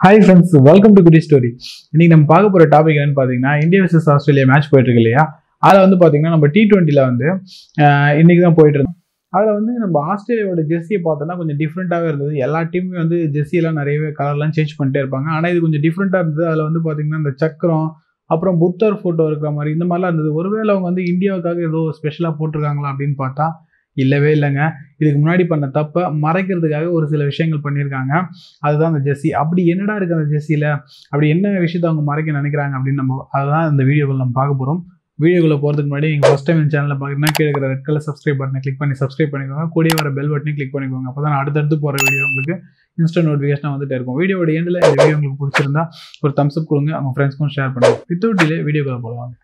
Hi friends welcome to குடி story இன்னைக்கு நம்ம பார்க்க போகிற டாபிக் என்னன்னு பார்த்தீங்கன்னா இந்தியா vs ஆஸ்திரேலியா மேட்ச் போயிட்டு இருக்கு இல்லையா அதில் வந்து பார்த்தீங்கன்னா நம்ம டி டுவெண்ட்டியில் வந்து ஆஹ் இன்னைக்கு தான் போயிட்டு இருந்தோம் அதில் வந்து நம்ம ஆஸ்திரேலியாவோட ஜெர்சியை பார்த்தோன்னா கொஞ்சம் டிஃப்ரெண்ட்டாகவே இருந்தது எல்லா டீமுமே வந்து ஜெர்சியெல்லாம் நிறையவே கலர்லாம் சேஞ்ச் பண்ணிட்டே இருப்பாங்க ஆனால் இது கொஞ்சம் டிஃப்ரெண்ட்டாக இருந்தது அதில் வந்து பார்த்தீங்கன்னா இந்த சக்கரம் அப்புறம் புத்தர் ஃபோட்டோ இருக்கிற மாதிரி இந்த மாதிரிலாம் இருந்தது ஒருவேளை அவங்க வந்து இந்தியாவுக்காக ஏதோ ஸ்பெஷலாக போட்டிருக்காங்களா அப்படின்னு பார்த்தா இல்லவே இல்லைங்க இதுக்கு முன்னாடி பண்ண தப்பை மறைக்கிறதுக்காக ஒரு சில விஷயங்கள் பண்ணியிருக்காங்க அதுதான் அந்த ஜெர்சி அப்படி என்னடா இருக்குது அந்த ஜெர்சியில் அப்படி என்ன விஷயத்தை அவங்க மறைக்க நினைக்கிறாங்க அப்படின்னு நம்ம அதுதான் இந்த வீடியோவில் நம்ம பார்க்க போகிறோம் வீடியோக்குள்ள போகிறதுக்கு முன்னாடி நீங்கள் ஃபஸ்ட் டைம் இந்த சேனலில் பார்க்குறீங்கன்னா கீழே இருக்கிற ரெட் கலர் சப்ஸ்கிரைப் பட்டனை கிளிக் பண்ணி சப்ஸ்கிரைப் பண்ணிக்கோங்க கூடிய வர பெல் பட்டனையும் கிளிக் பண்ணிக்கோங்க அப்போ தான் அடுத்தடுத்து போகிற வீடியோ உங்களுக்கு இன்ஸ்டன்ட் நோட்டிஃபிகேஷன் வந்துட்டே இருக்கும் வீடியோட எண்டில் இந்த வீடியோ உங்களுக்கு பிடிச்சிருந்தா ஒரு தம்ஸ் அப் கொடுங்க அவங்க ஃப்ரெண்ட்ஸ்க்கும் ஷேர் பண்ணுங்க வித்தவுட் டிலே வீடியோக்குள்ள போகலாம்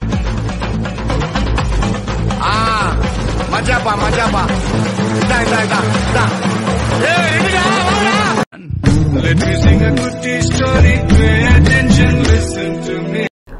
ஆ மஜாப்பா மஜாப்பா இதா இதா இதா இதா ஏய் ரெடிடா வாடா Let me sing a good story pay attention listen to me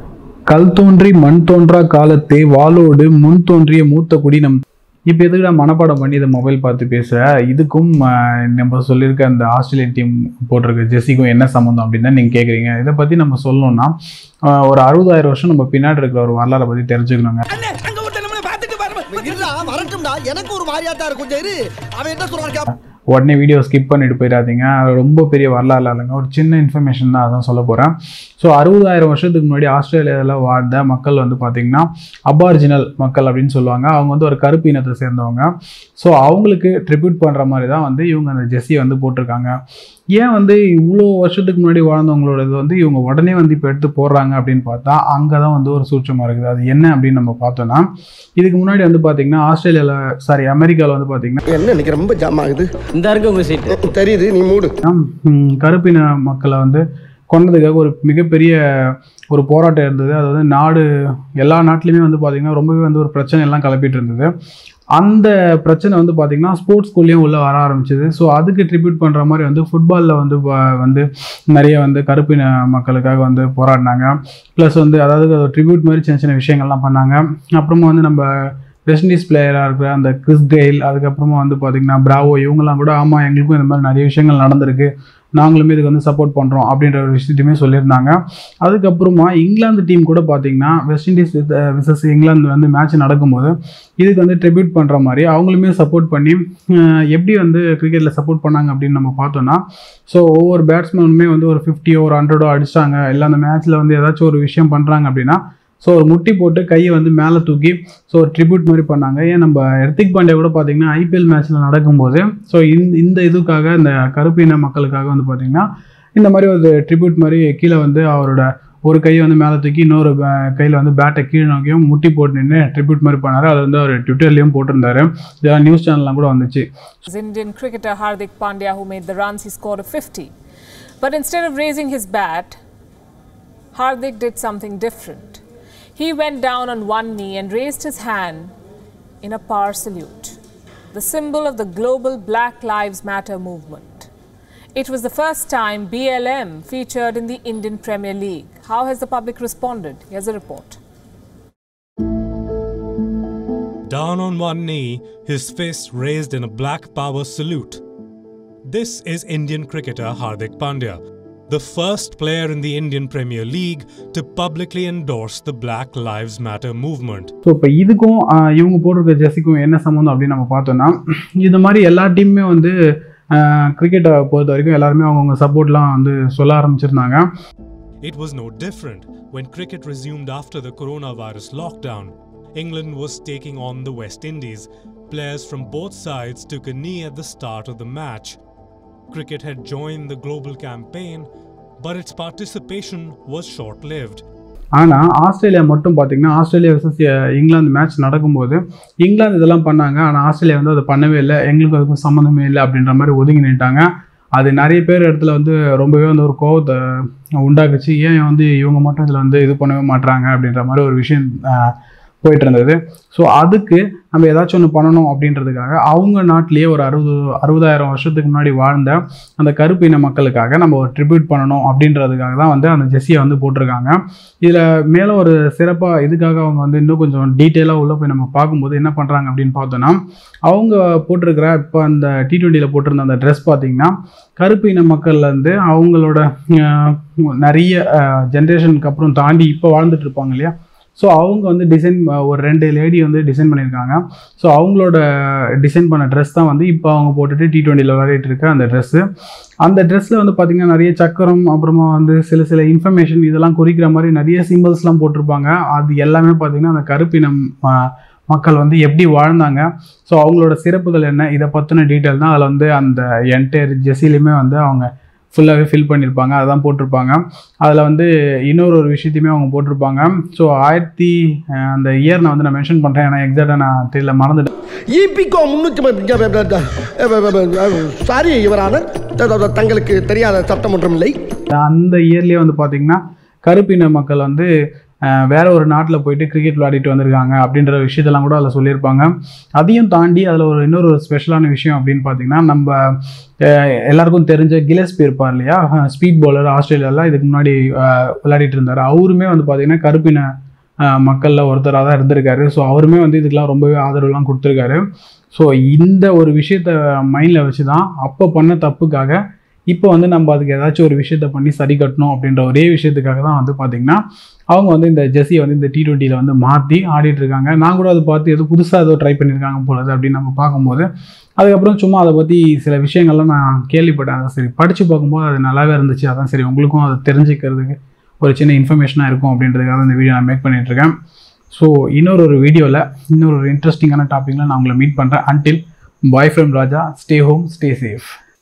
கல் தோன்றி மண் தோன்றா காலத்தே வாளோடு முன் தோன்றிய மூத்த குடி நம் இப்போ எதுக்குடா மனப்பாடம் பண்ணி இதை மொபைல் பார்த்து பேச இதுக்கும் ஆஹ், நம்ம சொல்லியிருக்க அந்த ஆஸ்திரேலியன் டீம் போட்டிருக்க ஜெர்சிக்கும் என்ன சம்மந்தம் அப்படின்னு தான் நீங்கள் கேட்குறீங்க இதை பற்றி நம்ம சொல்லணும்னா ஆஹ், ஒரு அறுபதாயிரம் வருஷம் நம்ம பின்னாடி இருக்கிற ஒரு வரலாறை பற்றி தெரிஞ்சுக்கணுங்க அண்ணே அங்க ஒருத்தன் நம்மள பாத்துட்டு வர இருடா வரட்டும்டா எனக்கு ஒரு மாதிரியா தான் இருக்கும் சரி அவன் என்ன சொல்றான் உடனே வீடியோ ஸ்கிப் பண்ணிட்டு போயிடாதீங்க அது ரொம்ப பெரிய வரலாறு இல்லைங்க ஒரு சின்ன இன்ஃபர்மேஷன் தான் அதான் சொல்ல போகிறேன் ஸோ அறுபதாயிரம் வருஷத்துக்கு முன்னாடி ஆஸ்திரேலியாவில் வாழ்ந்த மக்கள் வந்து பார்த்திங்கன்னா அபார்ஜினல் மக்கள் அப்படின்னு சொல்லுவாங்க அவங்க வந்து ஒரு கருப்பு இனத்தை சேர்ந்தவங்க ஸோ அவங்களுக்கு ட்ரிபியூட் பண்ணுற மாதிரி தான் வந்து இவங்க அந்த ஜெஸ்ஸியை வந்து போட்டிருக்காங்க ஏன் வந்து இவ்வளோ வருஷத்துக்கு முன்னாடி வாழ்ந்தவங்களோட இது வந்து இவங்க உடனே வந்து இப்போ எடுத்து போடுறாங்க அப்படின்னு பார்த்தா அங்கே தான் வந்து ஒரு சூட்சமாக இருக்குது அது என்ன அப்படின்னு நம்ம பார்த்தோன்னா இதுக்கு முன்னாடி வந்து பார்த்திங்கன்னா ஆஸ்திரேலியாவில் சாரி அமெரிக்காவில் வந்து பார்த்திங்கன்னா என்ன இன்னைக்கு ரொம்ப ஜாம் ஆகுது இந்த இருக்கு உங்க சீட்டு தெரியுது நீ மூடு ம், கருப்பின மக்களை வந்து கொன்னதுக்காக ஒரு மிகப்பெரிய ஒரு போராட்டம் இருந்தது அது வந்து நாடு எல்லா நாட்டிலையுமே வந்து பார்த்திங்கன்னா ரொம்பவே வந்து ஒரு பிரச்சனை எல்லாம் கிளப்பிட்டு இருந்தது அந்த பிரச்சனை வந்து பார்த்திங்கன்னா ஸ்போர்ட்ஸ் ஸ்கூல்லையும் உள்ளே வர ஆரம்பிச்சது ஸோ அதுக்கு ட்ரிபியூட் பண்ணுற மாதிரி வந்து ஃபுட்பாலில் வந்து வ- வந்து நிறைய வந்து கருப்பின மக்களுக்காக வந்து போராடினாங்க ப்ளஸ் வந்து அதாவது ட்ரிபியூட் மாதிரி சின்ன சின்ன விஷயங்கள்லாம் பண்ணாங்க அப்புறமா வந்து நம்ம வெஸ்ட் இண்டீஸ் பிளேயராக இருக்கிற அந்த கிறிஸ் கெயில் அதுக்கப்புறமா வந்து பார்த்திங்கன்னா பிராவோ இவங்கெல்லாம் கூட ஆமாம் எங்களுக்கும் இந்த மாதிரி நிறைய விஷயங்கள் நடந்திருக்கு நாங்களுமே இதுக்கு வந்து சப்போர்ட் பண்ணுறோம் அப்படின்ற ஒரு விஷயத்தையுமே சொல்லியிருந்தாங்க அதுக்கப்புறமா இங்கிலாந்து டீம் கூட பார்த்தீங்கன்னா வெஸ்ட் இண்டீஸ் விசஸ் இங்கிலாந்து வந்து மேட்ச் நடக்கும்போது இதுக்கு வந்து ட்ரிபியூட் பண்ணுற மாதிரி அவங்களுமே சப்போர்ட் பண்ணி அஹ், எப்படி வந்து கிரிக்கெட்டில் சப்போர்ட் பண்ணாங்க அப்படின்னு நம்ம பார்த்தோன்னா ஸோ ஒவ்வொரு பேட்ஸ்மேனுமே வந்து ஒரு ஃபிஃப்டியோ ஒரு ஹண்ட்ரடோ அடிச்சிட்டாங்க இல்லை அந்த மேட்ச்சில் வந்து ஏதாச்சும் ஒரு விஷயம் பண்ணுறாங்க அப்படின்னா ஸோ ஒரு முட்டி போட்டு கையை வந்து மேலே தூக்கி ஸோ ஒரு ட்ரிபியூட் மாதிரி பண்ணாங்க ஏன் நம்ம ஹர்திக் பாண்டியா கூட பார்த்தீங்கன்னா ஐபிஎல் மேட்ச்சில் நடக்கும்போது ஸோ இந்த இந்த இதுக்காக இந்த கருப்பின மக்களுக்காக வந்து பார்த்தீங்கன்னா இந்த மாதிரி ஒரு ட்ரிபியூட் மாதிரி கீழே வந்து அவரோட ஒரு கையை வந்து மேலே தூக்கி இன்னொரு கையில் வந்து பேட்டை கீழே நோக்கியும் முட்டி போட்டு நின்று ட்ரிபியூட் மாதிரி பண்ணார் அது வந்து அவர் ட்விட்டர்லேயும் போட்டிருந்தாரு இதெல்லாம் நியூஸ் சேனல்லாம் கூட வந்துச்சு was Indian cricketer Hardik Pandya who made the runs. He scored a 50. But instead of raising his bat, Hardik did something different. He went down on one knee and raised his hand in a power salute, the symbol of the global Black Lives Matter movement. It was the first time BLM featured in the Indian Premier League. How has the public responded? Here's a report. Down on one knee, his fist raised in a black power salute. This is Indian cricketer Hardik Pandya, the first player in the Indian Premier League to publicly endorse the Black Lives Matter movement. So இப்போ இதுக்கும் ஆஹ், இவங்க போட்டிருக்க ஜெர்சிக்கும் என்ன சம்மந்தம் அப்படின்னு நம்ம பார்த்தோம்னா இந்த மாதிரி எல்லா டீமுமே வந்து கிரிக்கெட்டை பொறுத்த வரைக்கும் எல்லாருமே அவங்கவுங்க சப்போர்ட்லாம் வந்து சொல்ல ஆரம்பிச்சிருந்தாங்க It was no different when cricket resumed after the coronavirus lockdown. England was taking on the West Indies. Players from both sides took a knee at the start of the match. Cricket had joined the global campaign, but its participation was short lived. ஆனால் Australia மட்டும் பார்த்தீங்கன்னா Australia versus England match நடக்கும்போது இங்கிலாந்து இதெல்லாம் பண்ணாங்க ஆனால் Australia வந்து அதை பண்ணவே இல்லை எங்களுக்கு அதுக்கும் சம்மந்தமே இல்லை அப்படின்ற மாதிரி ஒதுங்கி நின்ட்டாங்க அது நிறைய பேர் இடத்துல வந்து ரொம்பவே வந்து ஒரு கோவத்தை உண்டாக்குச்சு ஏன் வந்து இவங்க மட்டும் இதில் வந்து இது பண்ணவே மாட்றாங்க அப்படின்ற மாதிரி ஒரு விஷயம் ஆஹ், போயிட்டு இருந்தது ஸோ அதுக்கு நம்ம ஏதாச்சும் ஒன்று பண்ணணும் அப்படின்றதுக்காக அவங்க நாட்டிலேயே ஒரு அறுபது அறுபதாயிரம் வருஷத்துக்கு முன்னாடி வாழ்ந்த அந்த கருப்பு இன மக்களுக்காக நம்ம ஒரு ட்ரிபியூட் பண்ணணும் அப்படின்றதுக்காக தான் வந்து அந்த ஜெஸ்ஸியை வந்து போட்டிருக்காங்க இதில் மேலே ஒரு சிறப்பாக இதுக்காக அவங்க வந்து இன்னும் கொஞ்சம் டீட்டெயிலாக உள்ளே போய் நம்ம பார்க்கும்போது என்ன பண்ணுறாங்க அப்படின்னு பார்த்தோன்னா அவங்க போட்டிருக்கிற இப்போ அந்த டி டுவெண்ட்டியில் போட்டிருந்த அந்த ட்ரெஸ் பார்த்தீங்கன்னா கருப்பு இன மக்கள்லேருந்து அவங்களோட அஹ், நிறைய ஜென்ரேஷனுக்கு அப்புறம் தாண்டி இப்போ வாழ்ந்துட்டு இருப்பாங்க இல்லையா ஸோ அவங்க வந்து டிசைன் ஒரு ரெண்டு லேடி வந்து டிசைன் பண்ணியிருக்காங்க ஸோ அவங்களோட டிசைன் பண்ண ட்ரெஸ் தான் வந்து இப்போ அவங்க போட்டுட்டு டி டுவெண்ட்டியில் விளையாடிட்டு இருக்க அந்த ட்ரெஸ்ஸு அந்த ட்ரெஸ்ஸில் வந்து பார்த்திங்கன்னா நிறைய சக்கரம் அப்புறமா வந்து சில சில இன்ஃபர்மேஷன் இதெல்லாம் குறிக்கிற மாதிரி நிறைய சிம்பிள்ஸ்லாம் போட்டிருப்பாங்க அது எல்லாமே பார்த்திங்கன்னா அந்த கருப்பினம் அஹ், மக்கள் வந்து எப்படி வாழ்ந்தாங்க ஸோ அவங்களோட சிறப்புகள் என்ன இதை பற்றின டீட்டெயில் தான் அதில் வந்து அந்த என்டையர் ஜெஸ்ஸிலையுமே வந்து அவங்க ஃபுல்லாகவே ஃபில் பண்ணியிருப்பாங்க அதான் போட்டிருப்பாங்க அதில் வந்து இன்னொரு ஒரு விஷயத்தையுமே அவங்க போட்டிருப்பாங்க ஸோ ஆயிரத்தி அஹ், அந்த இயர் நான் வந்து நான் மென்ஷன் பண்ணுறேன் ஏன்னா எக்ஸாக்டாக நான் தெரியல மறந்துட்டேன் இபிகோ முன்னூற்றி சாரி இவரான தங்களுக்கு தெரியாத சட்டம் ஒன்றும் இல்லை அந்த இயர்லேயே வந்து பார்த்திங்கன்னா கருப்பின மக்கள் வந்து அஹ், வேற ஒரு நாட்டில் போயிட்டு கிரிக்கெட் விளையாடிட்டு வந்திருக்காங்க அப்படின்ற விஷயத்தெல்லாம் கூட அதில் சொல்லியிருப்பாங்க அதையும் தாண்டி அதில் ஒரு இன்னொரு ஒரு ஸ்பெஷலான விஷயம் அப்படின்னு பார்த்தீங்கன்னா நம்ம அஹ், எல்லாருக்கும் தெரிஞ்ச கிலஸ்பி இருப்பார் இல்லையா ஸ்பீட் பவுலர் ஆஸ்திரேலியாவில் இதுக்கு முன்னாடி அஹ், விளையாடிட்டு இருந்தார் அவருமே வந்து பார்த்தீங்கன்னா கருப்பின அஹ், மக்கள்ல ஒருத்தராக தான் இருந்திருக்காரு ஸோ அவருமே வந்து இதுக்கெல்லாம் ரொம்பவே ஆதரவுலாம் கொடுத்துருக்காரு ஸோ இந்த ஒரு விஷயத்த மைண்டில் வச்சு தான் அப்போ பண்ண தப்புக்காக இப்போ வந்து நம்ம அதுக்கு ஏதாச்சும் ஒரு விஷயத்த பண்ணி சரி கட்டணும் அப்படின்ற ஒரே விஷயத்துக்காக தான் வந்து பார்த்திங்கன்னா அவங்க வந்து இந்த ஜெஸ்ஸியை வந்து இந்த டி டுவெண்ட்டியில் வந்து மாற்றி ஆடிட்டு இருக்காங்க நான் கூட அதை பார்த்து ஏதோ புதுசாக ஏதோ ட்ரை பண்ணியிருக்காங்க போலது அப்படின்னு நம்ம பார்க்கும்போது அதுக்கப்புறம் சும்மா அதை பற்றி சில விஷயங்கள்லாம் நான் கேள்விப்பட்டேன் அதை சரி படித்து பார்க்கும்போது அது நல்லாவே இருந்துச்சு அதான் சரி உங்களுக்கும் அதை தெரிஞ்சுக்கிறதுக்கு ஒரு சின்ன இன்ஃபர்மேஷனாக இருக்கும் அப்படின்றதுக்காக இந்த வீடியோ நான் மேக் பண்ணிகிட்ருக்கேன் ஸோ இன்னொரு ஒரு வீடியோவில் இன்னொரு ஒரு இன்ட்ரெஸ்டிங்கான டாப்பிக்கில் நான் உங்களை மீட் பண்ணுறேன் until bye from Raja stay home stay safe